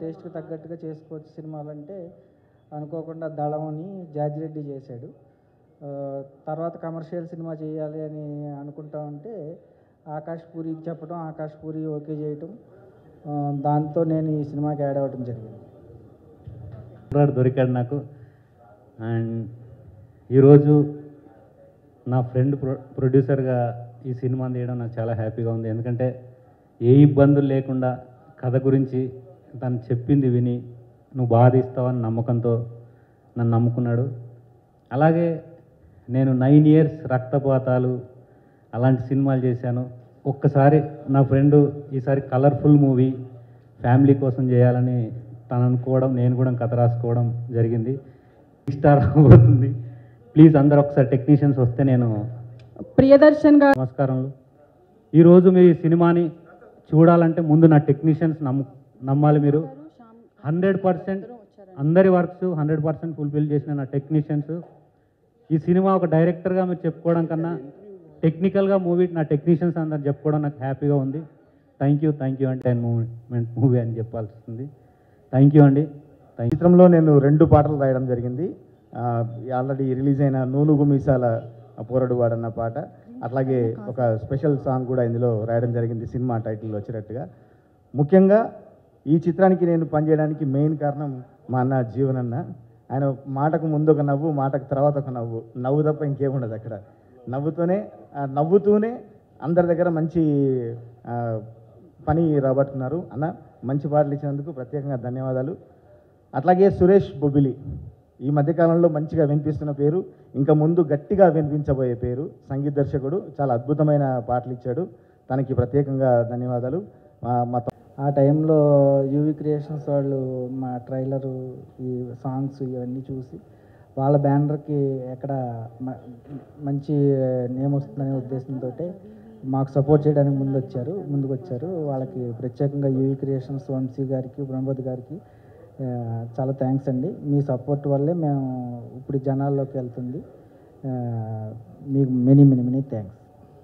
టేస్ట్కి తగ్గట్టుగా చేసుకోవచ్చు సినిమాలు అంటే అనుకోకుండా దళం అని జాజిరెడ్డి చేశాడు ఆ, తర్వాత కమర్షియల్ సినిమా చేయాలి అని అనుకుంటా ఉంటే ఆకాష్ పూరికి చెప్పడం ఆకాష్ పూరి ఓకే చేయటం ఆ, దాంతో నేను ఈ సినిమాకి యాడ్ అవ్వడం జరిగింది కుర్రాడు దొరికాడు నాకు అండ్ ఈరోజు నా ఫ్రెండ్ ప్రొ ప్రొడ్యూసర్గా ఈ సినిమా తీయడం నాకు చాలా హ్యాపీగా ఉంది ఎందుకంటే ఏ ఇబ్బందులు లేకుండా కథ గురించి తను చెప్పింది విని నువ్వు బాగా తీస్తావని నమ్మకంతో నన్ను నమ్ముకున్నాడు అలాగే నేను నైన్ ఇయర్స్ రక్తపాతాలు అలాంటి సినిమాలు చేశాను ఒక్కసారి నా ఫ్రెండ్ ఈసారి కలర్ఫుల్ మూవీ ఫ్యామిలీ కోసం చేయాలని తను అనుకోవడం నేను కూడా కథ రాసుకోవడం జరిగింది స్టార్ అవుతుంది ప్లీజ్ అందరు ఒకసారి టెక్నీషియన్స్ వస్తే నేను ప్రియదర్శన్ గారు నమస్కారములు ఈరోజు మీ సినిమాని చూడాలంటే ముందు నా టెక్నీషియన్స్ నమ్ము నమ్మాలి మీరు హండ్రెడ్ పర్సెంట్ అందరి వర్క్స్ హండ్రెడ్ పర్సెంట్ ఫుల్ఫిల్ చేసిన నా టెక్నీషియన్స్ ఈ సినిమా ఒక డైరెక్టర్గా మీరు చెప్పుకోవడం కన్నా టెక్నికల్గా మూవీ నా టెక్నీషియన్స్ అందరు చెప్పుకోవడం నాకు హ్యాపీగా ఉంది థ్యాంక్ యూ థ్యాంక్ యూ అంటే మూమెంట్ మూవీ అని చెప్పాల్సి వస్తుంది థ్యాంక్ యూ అండి థ్యాంక్ యూ చిత్రంలో నేను రెండు పాటలు రాయడం జరిగింది ఆల్రెడీ రిలీజ్ అయిన నూనుగు మీసాల పోరడు వాడన్న పాట అట్లాగే ఒక స్పెషల్ సాంగ్ కూడా ఇందులో రాయడం జరిగింది సినిమా టైటిల్ వచ్చేటట్టుగా ముఖ్యంగా ఈ చిత్రానికి నేను పనిచేయడానికి మెయిన్ కారణం మా అన్న జీవనన్న ఆయన మాటకు ముందు ఒక నవ్వు మాటకు తర్వాత ఒక నవ్వు నవ్వు తప్ప ఇంకేముండదు అక్కడ నవ్వుతూనే ఆ నవ్వుతూనే అందరి దగ్గర మంచి ఆ, పని రాబట్టుకున్నారు అన్న మంచి పాటలు ఇచ్చినందుకు ప్రత్యేకంగా ధన్యవాదాలు అట్లాగే సురేష్ బొబిలి ఈ మధ్యకాలంలో మంచిగా వినిపిస్తున్న పేరు ఇంకా ముందు గట్టిగా వినిపించబోయే పేరు సంగీత దర్శకుడు చాలా అద్భుతమైన పాటలు ఇచ్చాడు తనకి ప్రత్యేకంగా ధన్యవాదాలు మా- మా త- ఆ టైంలో యూవి క్రియేషన్స్ వాళ్ళు మా ట్రైలరు ఈ సాంగ్స్ ఇవన్నీ చూసి వాళ్ళ బ్యానర్కి ఎక్కడ మ- మంచి నేమ్ వస్తుందనే ఉద్దేశంతో మాకు సపోర్ట్ చేయడానికి ముందు వచ్చారు ముందుకు వచ్చారు వాళ్ళకి ప్రత్యేకంగా యూవి క్రియేషన్స్ వంశీ గారికి బ్రహ్మోద్ గారికి ఆ, చాలా థ్యాంక్స్ అండి మీ సపోర్ట్ వల్లే మేము ఇప్పుడు జనాల్లోకి వెళ్తుంది ఆ, మీకు many many many thanks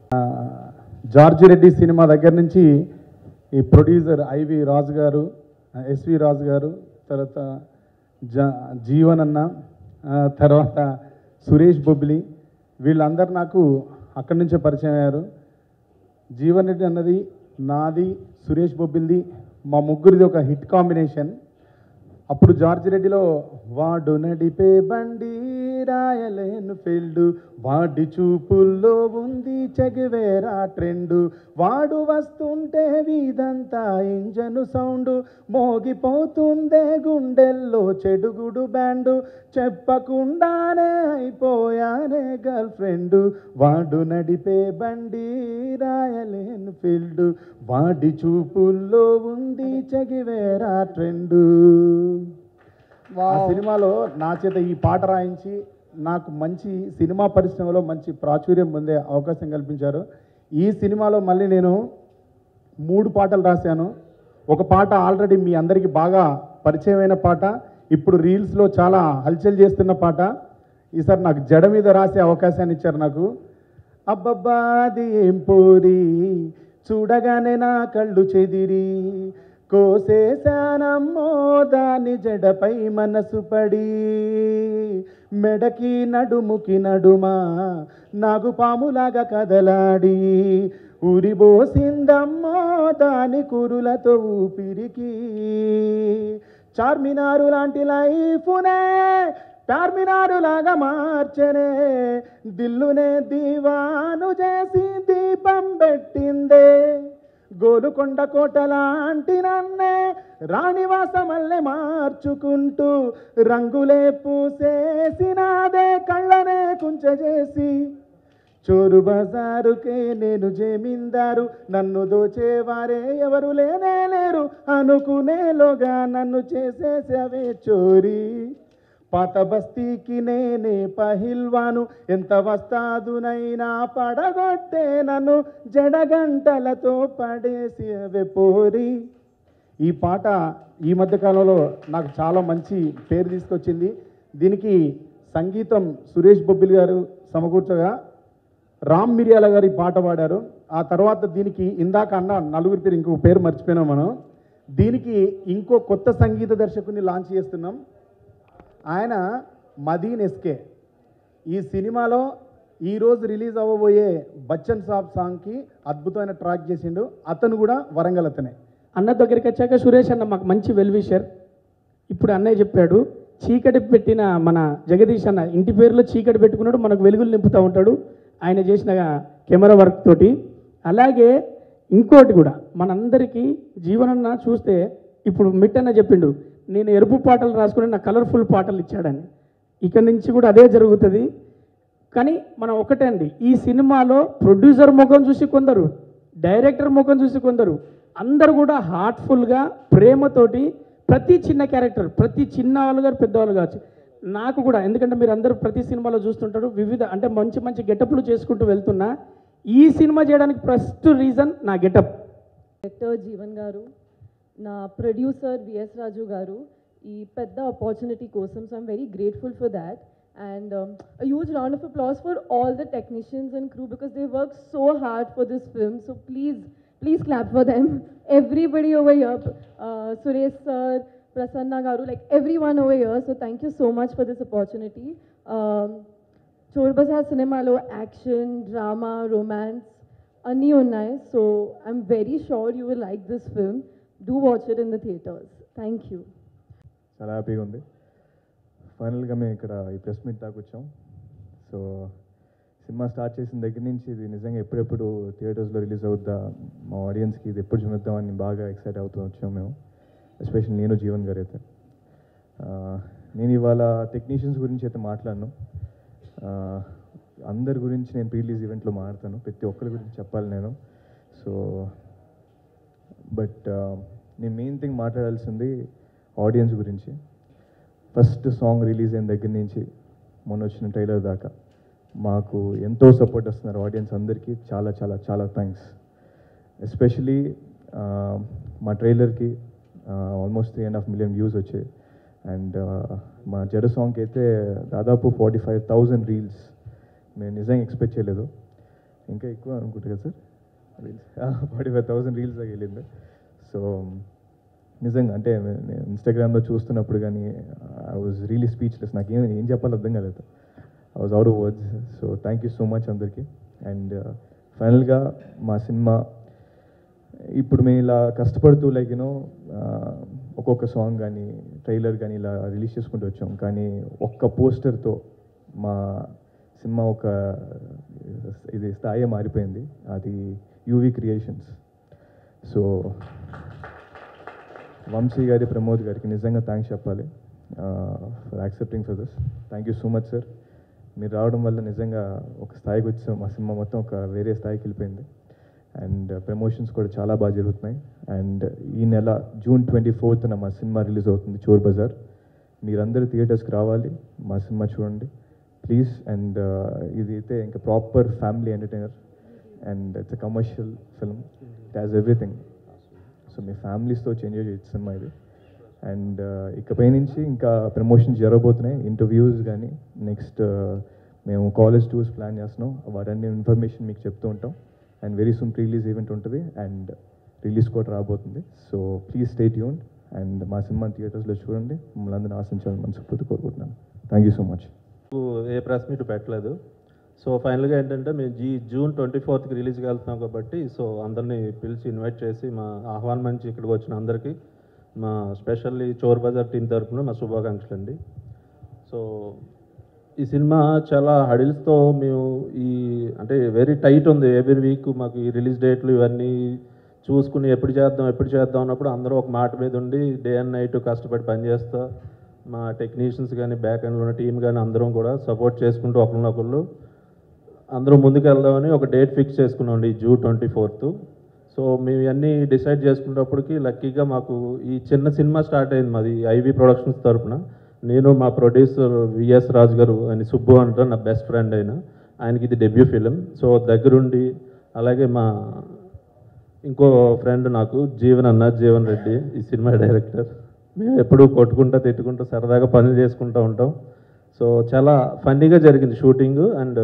George Reddy సినిమా దగ్గర నుంచి ఈ ప్రొడ్యూసర్ ఐవి రాజు గారు ఎస్వి రాజు గారు తర్వాత జ జీవన్ అన్న ఆ, తర్వాత సురేష్ బొబ్బిలి వీళ్ళందరూ నాకు అక్కడి నుంచే పరిచయం అయ్యారు జీవన్ రెడ్డి అన్నది నాది సురేష్ బొబ్బిల్ది మా ముగ్గురిది ఒక హిట్ కాంబినేషన్ అప్పుడు జార్జి రెడ్డిలో వాడు నడిపే బండి రాయలేను ఫీల్డ్ వాడి చూపుల్లో ఉంది చెగివేరా ట్రెండ్ వాడు వస్తుంటే వీధంతా ఇంజను సౌండ్ మోగిపోతుందే గుండెల్లో చెడుగుడు బ్యాండు చెప్పకుండానే అయిపోయానే గర్ల్ ఫ్రెండ్ వాడు నడిపే బండి రాయలేను ఫీల్డ్ వాడి చూపుల్లో ఉంది చెగివేరా ట్రెండ్ ఆ సినిమాలో నా చేత ఈ పాట రాయించి నాకు మంచి సినిమా పరిశ్రమలో మంచి ప్రాచుర్యం పొందే అవకాశం కల్పించారు ఈ సినిమాలో మళ్ళీ నేను మూడు పాటలు రాశాను ఒక పాట ఆల్రెడీ మీ అందరికీ బాగా పరిచయమైన పాట ఇప్పుడు రీల్స్లో చాలా హల్చల్ చేస్తున్న పాట ఈసారి నాకు జడ మీద రాసే అవకాశాన్ని ఇచ్చారు నాకు అబ్బబ్బా అది ఏం పోరి చూడగానే నా కళ్ళు చెదిరి కోసేశానమ్మో దాని జడపై మనసు పడి మెడకి నడుముకి నడుమా నాగుపాములాగా కదలాడి ఉరిబోసిందమ్మో దాని కురులతో ఊపిరికి చార్మినారు లాంటి లైఫునే చార్మినారు లాగా మార్చనే దిల్లునే దీవాను చేసి దీపం పెట్టిందే గోలుకొండ కోట లాంటి నన్నే రాణివాసమల్లె మార్చుకుంటూ రంగులే పూసేసినాదే కళ్ళనే కుంచజేసి చోరు బజారుకే నేను జమీందారు నన్ను దోచేవారే ఎవరు లేనే లేరు అనుకునేలోగా నన్ను చేసేసవే చోరీ పాత బస్తీకి నేనే పహిల్వాను ఎంత వస్తాదునైనా పడగొట్టే నన్ను జడగంటలతో పడేసి అవే పోరి ఈ పాట ఈ మధ్య కాలంలో నాకు చాలా మంచి పేరు తీసుకొచ్చింది దీనికి సంగీతం సురేష్ బొబ్బిలి గారు సమకూర్చగా రామ్ మిరియాల గారి పాట పాడారు ఆ తర్వాత దీనికి ఇందాక అన్న నలుగురి పేరు ఇంకొక పేరు మర్చిపోయినాం మనం దీనికి ఇంకో కొత్త సంగీత దర్శకుని లాంచ్ చేస్తున్నాం ఆయన మదీన్ ఎస్కే ఈ సినిమాలో ఈరోజు రిలీజ్ అవ్వబోయే బచ్చన్ సాబ్ సాంగ్కి అద్భుతమైన ట్రాక్ చేసిండు అతను కూడా వరంగల్ అతనే అన్న దగ్గరికి వచ్చాక సురేష్ అన్న మాకు మంచి వెల్విషర్ ఇప్పుడు అన్నయ్య చెప్పాడు చీకటి పెట్టిన మన జగదీష్ అన్న ఇంటి పేరులో చీకటి పెట్టుకున్నాడు మనకు వెలుగులు నింపుతూ ఉంటాడు ఆయన చేసిన కెమెరా వర్క్ తోటి అలాగే ఇంకోటి కూడా మనందరికీ జీవనన్న చూస్తే ఇప్పుడు మిట్టన్న చెప్పిండు నేను ఎరుపు పాటలు రాసుకుని నా కలర్ఫుల్ పాటలు ఇచ్చాడని ఇక్కడి నుంచి కూడా అదే జరుగుతుంది కానీ మనం ఒకటే అండి ఈ సినిమాలో ప్రొడ్యూసర్ ముఖం చూసి కొందరు డైరెక్టర్ ముఖం చూసి కొందరు అందరు కూడా హార్ట్ఫుల్గా ప్రేమతోటి ప్రతి చిన్న క్యారెక్టర్ ప్రతి చిన్న వాళ్ళు గారు పెద్దవాళ్ళు కావచ్చు నాకు కూడా ఎందుకంటే మీరు అందరూ ప్రతి సినిమాలో చూస్తుంటారు వివిధ అంటే మంచి మంచి గెటప్లు చేసుకుంటూ వెళ్తున్నా ఈ సినిమా చేయడానికి ఫస్ట్ రీజన్ నా గెటప్ డైరెక్టర్ జీవన్ గారు నా ప్రొడ్యూసర్ విఎస్ రాజు గారు ఈ పెద్ద ఆపర్చునిటీ కోసం so I'm very grateful for that and huge round of applause for all the technicians and crew because they work so hard for this film so please please clap for them everybody over here Suresh sir Prasanna గారు like everyone over here so thank you so much for this opportunity Chor Bazaar సినిమాలో action drama romance అన్నీ ఉన్నాయి so I'm very sure you will like this film do watch it in the theatres thank you చాలా హ్యాపీగా ఉంది ఫైనల్గా మేము ఇక్కడ ఈ ప్రెస్ మీట్ దాకా వచ్చాం సో సినిమా స్టార్ట్ చేసిన దగ్గర నుంచి ఇది నిజంగా ఎప్పుడెప్పుడు థియేటర్స్లో రిలీజ్ అవుద్దా మా ఆడియన్స్కి ఇది ఎప్పుడు చూపిద్దామని బాగా ఎక్సైట్ అవుతూ వచ్చాం మేము ఎస్పెషల్లీ నేను జీవన్ గారు అయితే ఆ, నేను ఇవాళ టెక్నీషియన్స్ గురించి అయితే మాట్లాడను ఆ, అందరి గురించి నేను ప్రీ రిలీజ్ ఈవెంట్లో మాట్లాడతాను ప్రతి ఒక్కరి గురించి చెప్పాలి నేను సో బట్ నేను మెయిన్ థింగ్ మాట్లాడాల్సింది ఆడియన్స్ గురించి ఫస్ట్ సాంగ్ రిలీజ్ అయిన దగ్గర నుంచి మొన్న వచ్చిన ట్రైలర్ దాకా మాకు ఎంతో సపోర్ట్ వస్తున్నారు ఆడియన్స్ అందరికీ చాలా చాలా చాలా థ్యాంక్స్ ఎస్పెషలీ మా ట్రైలర్కి almost three and half million views వచ్చాయి అండ్ మా జడ సాంగ్కి అయితే దాదాపు ఫార్టీ ఫైవ్ థౌజండ్ రీల్స్ మేము నిజంగా ఎక్స్పెక్ట్ చేయలేదు ఇంకా ఎక్కువ అనుకుంటా కదా sir reels forty five thousand reels దాకా వెళ్ళింది సో నిజంగా అంటే నేను ఇన్స్టాగ్రామ్లో చూస్తున్నప్పుడు కానీ ఐ వాజ్ రియలీ స్పీచ్లెస్ నాకు ఏం ఏం చెప్పాలో అర్థం కాలేదు I was out of words so thank you so much అందరికీ అండ్ ఫైనల్గా మా సినిమా ఇప్పుడు మేము ఇలా కష్టపడుతూ లైక్ యూనో ఒక్కొక్క సాంగ్ కానీ ట్రైలర్ కానీ ఇలా రిలీజ్ చేసుకుంటూ వచ్చాం కానీ ఒక్క పోస్టర్తో మా సినిమా ఒక ఇది స్థాయి మారిపోయింది అది యూవి క్రియేషన్స్ సో వంశీ గారి ప్రమోద్ గారికి నిజంగా థ్యాంక్స్ చెప్పాలి for accepting for this thank you so much sir మీరు రావడం వల్ల నిజంగా ఒక స్థాయికి వచ్చాం మా సినిమా మొత్తం ఒక వేరే స్థాయికి వెళ్ళిపోయింది అండ్ ప్రమోషన్స్ కూడా చాలా బాగా జరుగుతున్నాయి అండ్ ఈ నెల జూన్ ట్వంటీ ఫోర్త్న మా సినిమా రిలీజ్ అవుతుంది చోర్ బజార్ మీరందరూ థియేటర్స్కి రావాలి మా సినిమా చూడండి ప్లీజ్ అండ్ ఇది అయితే ఇంకా proper family entertainer and it's a commercial film it has everything so మీ ఫ్యామిలీస్తో చేంజ్ చేయొచ్చు సినిమా ఇది అండ్ ఇకపై నుంచి ఇంకా ప్రమోషన్స్ జరగబోతున్నాయి ఇంటర్వ్యూస్ కానీ నెక్స్ట్ మేము కాలేజ్ టూర్స్ ప్లాన్ చేస్తున్నాం వాటన్ని ఇన్ఫర్మేషన్ మీకు చెప్తూ ఉంటాం and very soon release event ఉంటుంది అండ్ రిలీజ్ కూడా రాబోతుంది so please stay tune and మా సినిమా థియేటర్స్లో చూడండి మమ్మల్ని అందరిని ఆశించాలని మనస్ఫూర్తి కోరుకుంటున్నాను thank you so much a press meet పెట్టలేదు సో ఫైనల్గా ఏంటంటే మేము జీ జూన్ ట్వంటీ ఫోర్త్కి రిలీజ్కి వెళ్తున్నాం కాబట్టి సో అందరినీ పిలిచి ఇన్వైట్ చేసి మా ఆహ్వానం నుంచి ఇక్కడికి వచ్చిన అందరికీ మా స్పెషల్లీ చోర్ బజార్ టీం తరఫున మా శుభాకాంక్షలు అండి సో ఈ సినిమా చాలా హడిల్స్తో మేము ఈ అంటే వెరీ టైట్ ఉంది ఎవ్రీ వీక్ మాకు ఈ రిలీజ్ డేట్లు ఇవన్నీ చూసుకుని ఎప్పుడు చేద్దాం ఎప్పుడు చేద్దాం అన్నప్పుడు అందరూ ఒక మాట మీద ఉండి డే అండ్ నైట్ కష్టపడి పనిచేస్తా మా టెక్నీషియన్స్ కానీ బ్యాక్ ఎండ్లో ఉన్న టీం కానీ అందరం కూడా సపోర్ట్ చేసుకుంటూ ఒకరినొకళ్ళు అందరూ ముందుకు వెళ్దామని ఒక డేట్ ఫిక్స్ చేసుకున్నాం ఈ జూన్ ట్వంటీ ఫోర్త్ సో మేము ఇవన్నీ డిసైడ్ చేసుకునేటప్పటికి లక్కీగా మాకు ఈ చిన్న సినిమా స్టార్ట్ అయింది మాది ఐవి ప్రొడక్షన్స్ తరపున నేను మా ప్రొడ్యూసర్ విఎస్ రాజు గారు ఆయన సుబ్బు అంటారు నా బెస్ట్ ఫ్రెండ్ అయిన ఆయనకి ఇది డెబ్యూ ఫిలిం సో దగ్గరుండి అలాగే మా ఇంకో ఫ్రెండ్ నాకు జీవన్ అన్న జీవన్ రెడ్డి ఈ సినిమా డైరెక్టర్ మేము ఎప్పుడూ కొట్టుకుంటా తిట్టుకుంటా సరదాగా పనులు చేసుకుంటూ ఉంటాం సో చాలా ఫన్నీగా జరిగింది షూటింగ్ అండ్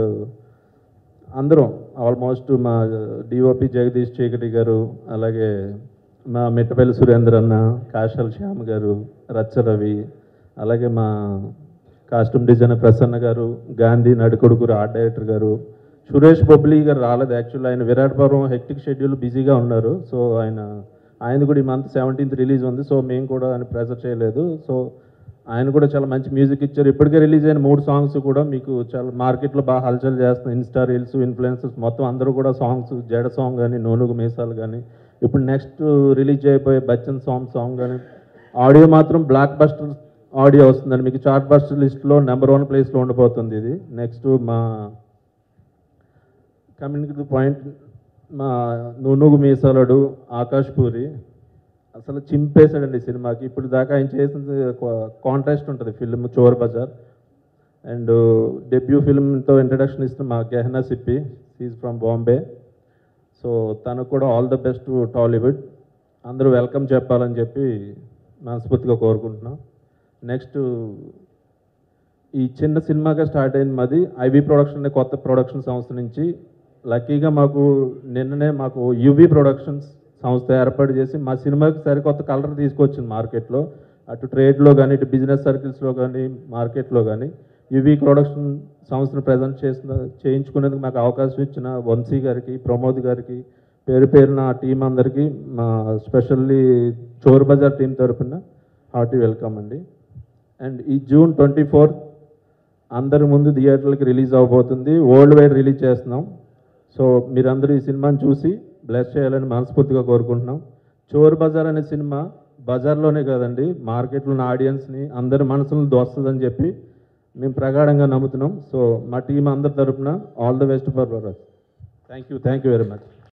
అందరం ఆల్మోస్ట్ మా డిఓపి జగదీష్ చీకటి గారు అలాగే మా మిట్టపల్లి సురేంద్ర అన్న కాశల్ శ్యామ్ గారు రచ్చ రవి అలాగే మా కాస్ట్యూమ్ డిజైనర్ ప్రసన్న గారు గాంధీ నడుకొడుకురు ఆర్ట్ డైరెక్టర్ గారు సురేష్ బొబ్లీ గారు రాలేదు యాక్చువల్లీ ఆయన విరాట్పురం హెక్టిక్ షెడ్యూల్ బిజీగా ఉన్నారు సో ఆయన ఆయన కూడా ఈ మంత్ సెవెంటీన్త్ రిలీజ్ ఉంది సో మేము కూడా ఆయన ప్రెజర్ చేయలేదు సో ఆయన కూడా చాలా మంచి మ్యూజిక్ ఇచ్చారు ఇప్పటికే రిలీజ్ అయిన మూడు సాంగ్స్ కూడా మీకు చాలా మార్కెట్లో బాగా హల్చల్ చేస్తున్న ఇన్స్టా రీల్స్ ఇన్ఫ్లుయెన్సెస్ మొత్తం అందరూ కూడా సాంగ్స్ జడ సాంగ్ కానీ నోనుగు మీసాలు కానీ ఇప్పుడు నెక్స్ట్ రిలీజ్ అయిపోయే బచ్చన్ సాంగ్ సాంగ్ కానీ ఆడియో మాత్రం బ్లాక్ బస్టర్ ఆడియో వస్తుందండి మీకు చార్ట్ బస్టర్ లిస్ట్లో నెంబర్ వన్ ప్లేస్లో ఉండిపోతుంది ఇది నెక్స్ట్ మా కమింగ్ టు పాయింట్ మా నూనుగు మీసాలడు ఆకాష్ పూరి అసలు చింపేశాడండి సినిమాకి ఇప్పుడు దాకా ఆయన చేసింది కాంట్రాస్ట్ ఉంటుంది film Chor Bazaar and debut ఫిల్మ్తో ఇంట్రడక్షన్ ఇస్తున్న మా Gehana Sippy is from Bombay so తనకు కూడా all the best to Tollywood అందరూ వెల్కమ్ చెప్పాలని చెప్పి మనస్ఫూర్తిగా కోరుకుంటున్నాం నెక్స్ట్ ఈ చిన్న సినిమాగా స్టార్ట్ అయింది మాది ఐవి ప్రొడక్షన్ అనే కొత్త ప్రొడక్షన్ సంస్థ నుంచి లక్కీగా మాకు నిన్ననే మాకు యువి ప్రొడక్షన్స్ సంస్థ ఏర్పాటు చేసి మా సినిమాకి సరికొత్త కలర్ తీసుకొచ్చింది మార్కెట్లో అటు ట్రేడ్లో కానీ ఇటు బిజినెస్ సర్కిల్స్లో కానీ మార్కెట్లో కానీ యువి ప్రొడక్షన్ సంస్థను ప్రజెంట్ చేసిన చేయించుకునేందుకు మాకు అవకాశం ఇచ్చిన వంశీ గారికి ప్రమోద్ గారికి పేరు పేరున ఆ టీం అందరికీ మా స్పెషల్లీ చోర్ బజార్ టీం తరపున హార్టీ వెల్కమ్ అండి అండ్ ఈ జూన్ ట్వంటీ ఫోర్త్ అందరి ముందు థియేటర్లకి రిలీజ్ అవబోతుంది వరల్డ్ వైడ్ రిలీజ్ చేస్తున్నాం సో మీరందరూ ఈ సినిమాని చూసి బ్లెస్ చేయాలని మనస్ఫూర్తిగా కోరుకుంటున్నాం చోర్ బజార్ అనే సినిమా బజార్లోనే కాదండి మార్కెట్లో ఉన్న ఆడియన్స్ని అందరి మనసులను దోస్తుందని చెప్పి మేము ప్రగాఢంగా నమ్ముతున్నాం సో మా టీం అందరి తరపున all the best for thank you thank you very much